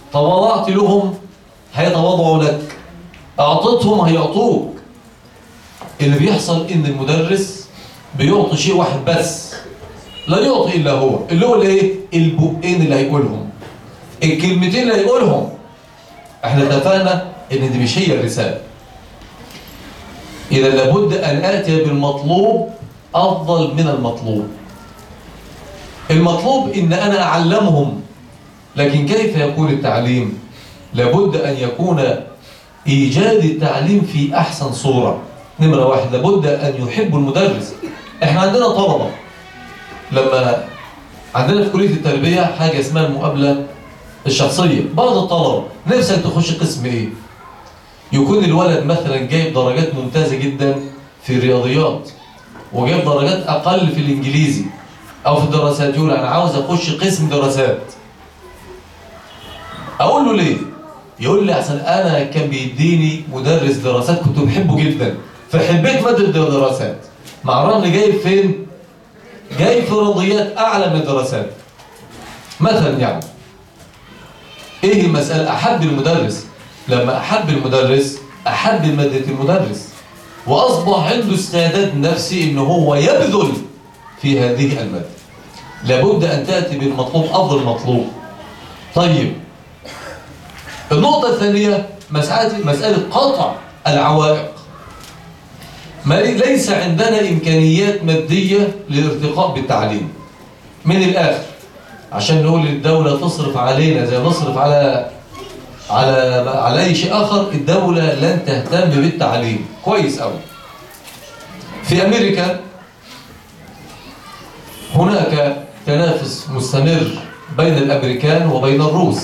تواضعت لهم هيتواضعوا لك اعطيتهم هيعطوك اللي بيحصل ان المدرس بيعطي شيء واحد بس لا يعطي الا هو اللي هو الايه البقين اللي هيقولهم الكلمتين اللي هيقولهم احنا اتفقنا ان دي مش هي الرساله اذا لابد ان اتي بالمطلوب افضل من المطلوب المطلوب ان انا اعلمهم لكن كيف يكون التعليم لابد ان يكون ايجاد التعليم في احسن صوره نمره واحد لابد ان يحب المدرس احنا عندنا طلبه لما عندنا في كليه التربيه حاجه اسمها المقابله الشخصيه بعض الطلبه نفسك تخش قسم ايه يكون الولد مثلا جايب درجات ممتازه جدا في الرياضيات وجايب درجات اقل في الانجليزي او في الدراسات يقول انا عاوز اخش قسم دراسات اقول له ليه يقول لي عشان انا كان بيديني مدرس دراسات كنت بحبه جدا فحبيت ماده الدراسات مع الرغم جايب فين جايب في رياضيات اعلى من الدراسات مثلا يعني ايه المساله احب المدرس لما احب المدرس احب ماده المدرس واصبح عنده استعداد نفسي ان هو يبذل في هذه الماده لابد ان تاتي بالمطلوب افضل مطلوب طيب النقطه الثانيه مساله مساله قطع العوائق ما ليس عندنا امكانيات ماديه للارتقاء بالتعليم من الاخر عشان نقول الدوله تصرف علينا زي نصرف على على على اي شيء اخر الدوله لن تهتم بالتعليم كويس قوي في امريكا هناك تنافس مستمر بين الامريكان وبين الروس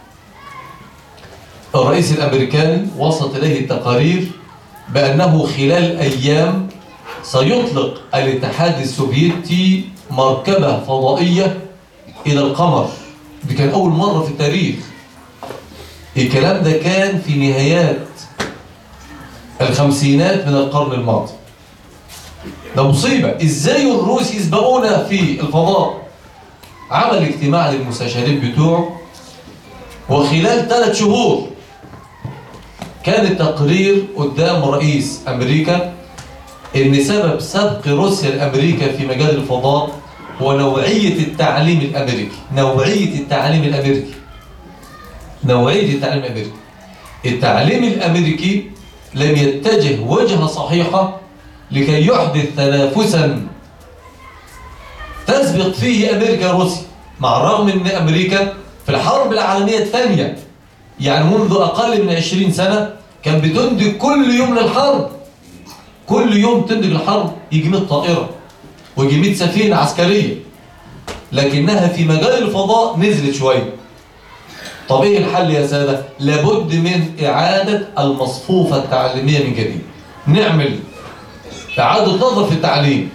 الرئيس الامريكاني وصلت اليه التقارير بانه خلال ايام سيطلق الاتحاد السوفيتي مركبه فضائيه الى القمر دي كان اول مره في التاريخ الكلام ده كان في نهايات الخمسينات من القرن الماضي ده مصيبة ازاي الروس يسبقونا في الفضاء عمل اجتماع للمستشارين بتوعه وخلال ثلاث شهور كان التقرير قدام رئيس امريكا ان سبب سبق روسيا لامريكا في مجال الفضاء هو نوعية التعليم الامريكي نوعية التعليم الامريكي نوعية التعليم الامريكي التعليم الامريكي لم يتجه وجهة صحيحة لكي يحدث تنافسا تسبق فيه امريكا روسيا مع الرغم ان امريكا في الحرب العالمية الثانية يعني منذ اقل من 20 سنة كان بتنتج كل يوم للحرب كل يوم تنتج الحرب يجي 100 طائرة ويجي 100 سفينة عسكرية لكنها في مجال الفضاء نزلت شوية طب ايه الحل يا سادة لابد من اعادة المصفوفة التعليمية من جديد نعمل إعادة نظر في التعليم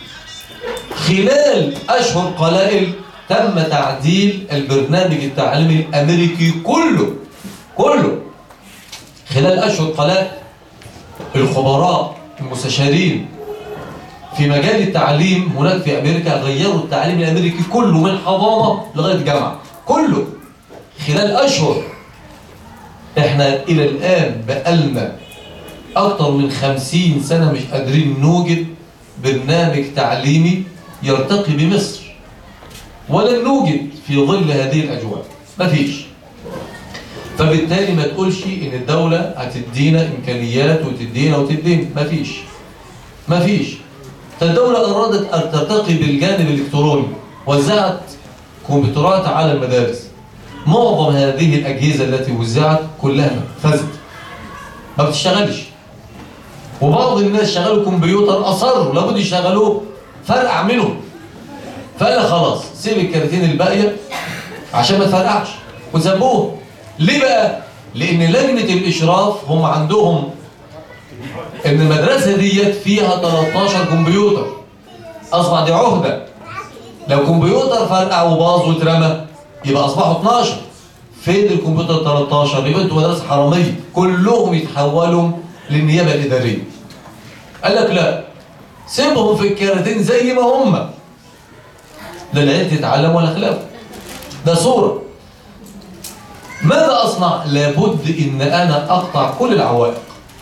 خلال أشهر قلائل تم تعديل البرنامج التعليمي الأمريكي كله كله خلال أشهر قلائل الخبراء المستشارين في مجال التعليم هناك في أمريكا غيروا التعليم الأمريكي كله من حضانة لغاية جامعة كله خلال أشهر احنا إلى الآن بقالنا أكثر من خمسين سنة مش قادرين نوجد برنامج تعليمي يرتقي بمصر ولن نوجد في ظل هذه الأجواء مفيش فبالتالي ما تقولش إن الدولة هتدينا إمكانيات وتدينا وتدينا مفيش مفيش فالدولة أرادت أن ترتقي بالجانب الإلكتروني وزعت كمبيوترات على المدارس معظم هذه الأجهزة التي وزعت كلها فزت ما بتشتغلش وبعض الناس شغلوا كمبيوتر اصروا لابد يشغلوه فرقع منهم فقال خلاص سيب الكراتين الباقيه عشان ما تفرقعش وسابوه ليه بقى لان لجنه الاشراف هم عندهم ان المدرسه ديت فيها 13 كمبيوتر اصبح دي عهده لو كمبيوتر فرقع وباظ واترمى يبقى اصبحوا 12 فين الكمبيوتر 13 يبقى انتوا مدرسه حراميه كلهم يتحولوا للنيابه الاداريه قال لك لا سيبهم في الكراتين زي ما هم لا العيال تتعلم ولا خلاف ده صوره ماذا أصنع؟ لابد إن أنا أقطع كل العوائق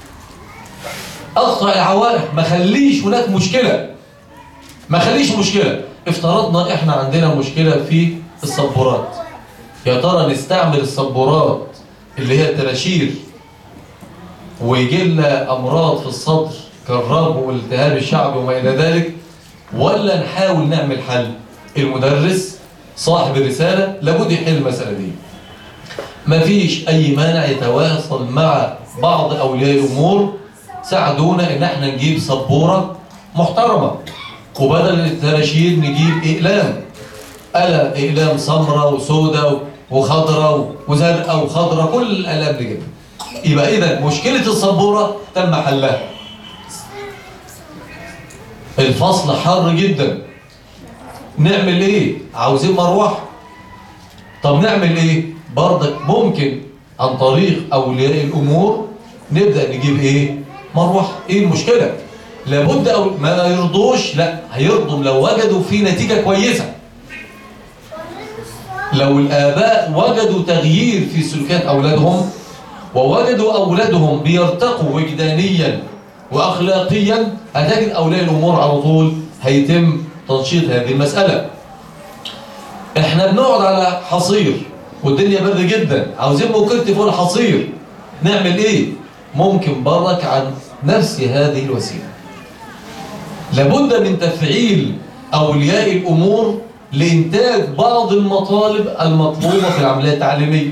أقطع العوائق ما خليش هناك مشكلة ما خليش مشكلة افترضنا إحنا عندنا مشكلة في الصبورات يا ترى نستعمل الصبورات اللي هي التراشير ويجي لنا أمراض في الصدر كالرب والالتهاب الشعبي وما إلى ذلك ولا نحاول نعمل حل المدرس صاحب الرسالة لابد يحل المسألة دي مفيش أي مانع يتواصل مع بعض أولياء الأمور ساعدونا إن احنا نجيب سبورة محترمة وبدل التراشير نجيب إقلام قلم إقلام سمراء وسوداء وخضراء وزرقاء وخضراء كل الأقلام دي جدا يبقى إذا مشكلة السبورة تم حلها الفصل حر جدا نعمل ايه عاوزين مروحه طب نعمل ايه برضك ممكن عن طريق اولياء الامور نبدا نجيب ايه مروحه ايه المشكله لابد أو ما يرضوش لا هيرضوا لو وجدوا في نتيجه كويسه لو الاباء وجدوا تغيير في سلوكيات اولادهم ووجدوا اولادهم بيرتقوا وجدانيا واخلاقيا هتجد اولياء الامور على طول هيتم تنشيط هذه المسألة احنا بنقعد على حصير والدنيا برد جدا عاوزين ممكن فوق الحصير نعمل ايه ممكن برك عن نفس هذه الوسيلة لابد من تفعيل أولياء الأمور لإنتاج بعض المطالب المطلوبة في العملية التعليمية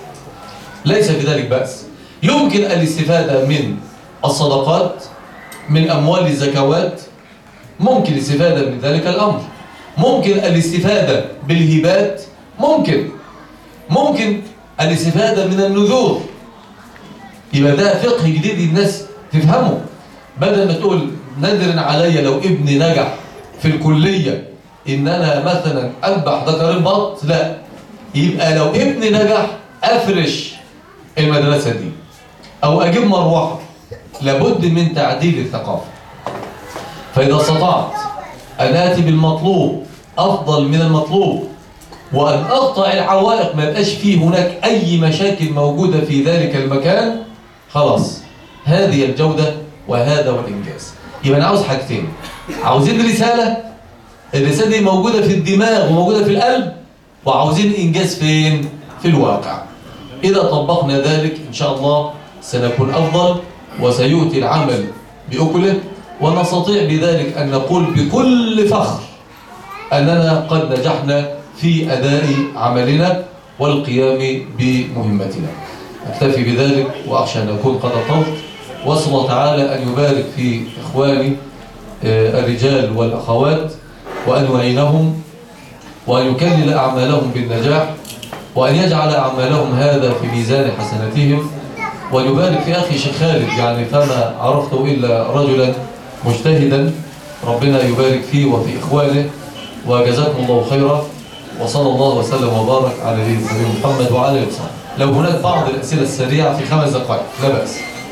ليس في ذلك بأس يمكن الاستفادة من الصدقات من أموال الزكوات ممكن الاستفادة من ذلك الأمر ممكن الاستفادة بالهبات ممكن ممكن الاستفادة من النذور يبقى ده فقه جديد الناس تفهمه بدل ما تقول نذر عليا لو ابني نجح في الكلية إن أنا مثلا أذبح ذكر البط لا يبقى لو ابني نجح أفرش المدرسة دي أو أجيب مروحة لابد من تعديل الثقافة فإذا استطعت أن آتي بالمطلوب أفضل من المطلوب وأن أقطع العوائق ما يبقاش فيه هناك أي مشاكل موجودة في ذلك المكان خلاص هذه الجودة وهذا هو الإنجاز يبقى أنا عاوز حاجتين عاوزين رسالة الرسالة دي موجودة في الدماغ وموجودة في القلب وعاوزين إنجاز فين؟ في الواقع إذا طبقنا ذلك إن شاء الله سنكون أفضل وسيؤتي العمل بأكله ونستطيع بذلك أن نقول بكل فخر أننا قد نجحنا في أداء عملنا والقيام بمهمتنا أكتفي بذلك وأخشى أن أكون قد أطلت وأسأل الله تعالى أن يبارك في إخواني الرجال والأخوات وأن يعينهم وأن يكلل أعمالهم بالنجاح وأن يجعل أعمالهم هذا في ميزان حسناتهم وأن يبارك في أخي شيخ خالد يعني فما عرفته إلا رجلا مجتهدا ربنا يبارك فيه وفي إخوانه وجزاكم الله خيرا وصلى الله وسلم وبارك على نبينا محمد وعلى اله وصحبه لو هناك بعض الأسئلة السريعة في خمس دقائق لا بأس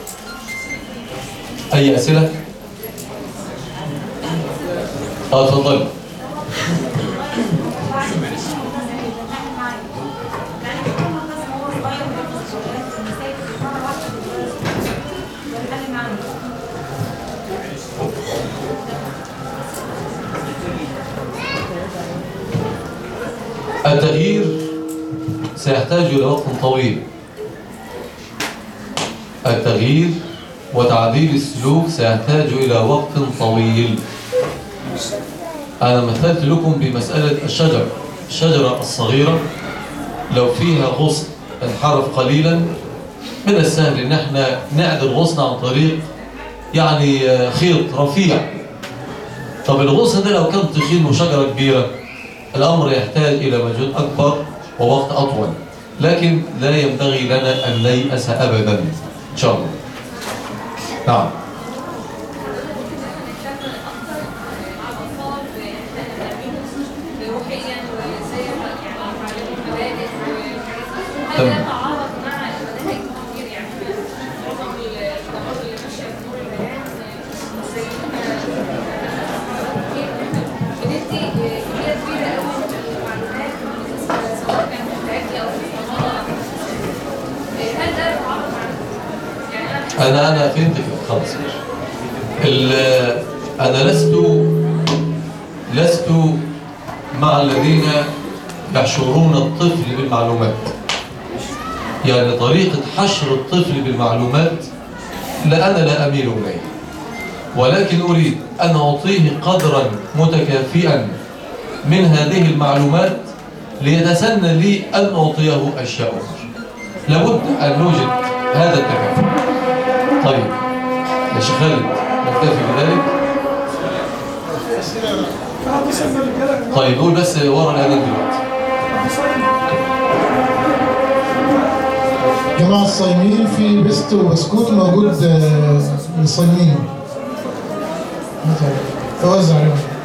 أي أسئلة؟ اه اتفضل التغيير سيحتاج إلى وقت طويل التغيير وتعديل السلوك سيحتاج إلى وقت طويل أنا مثلت لكم بمسألة الشجر الشجرة الصغيرة لو فيها غصن انحرف قليلا من السهل ان احنا نعدل غصن عن طريق يعني خيط رفيع طب الغصن ده لو كان تخين وشجرة كبيرة الأمر يحتاج إلى مجهود أكبر ووقت أطول لكن لا ينبغي لنا أن نيأس أبدا إن شاء الله نعم تمام انا انا فهمت كده خلاص ال- انا لست لست مع الذين يحشرون الطفل بالمعلومات يعني طريقة حشر الطفل بالمعلومات لا أنا لا أميل إليه ولكن أريد أن أعطيه قدرا متكافئا من هذه المعلومات ليتسنى لي أن أعطيه أشياء أخرى لابد أن نوجد هذا التكافؤ طيب يا شيخ خالد نكتفي بذلك طيب قول بس ورا الأذان دلوقتي جماعة الصايمين في بيست وبسكوت موجود آه، للصايمين مثلا توزع عليهم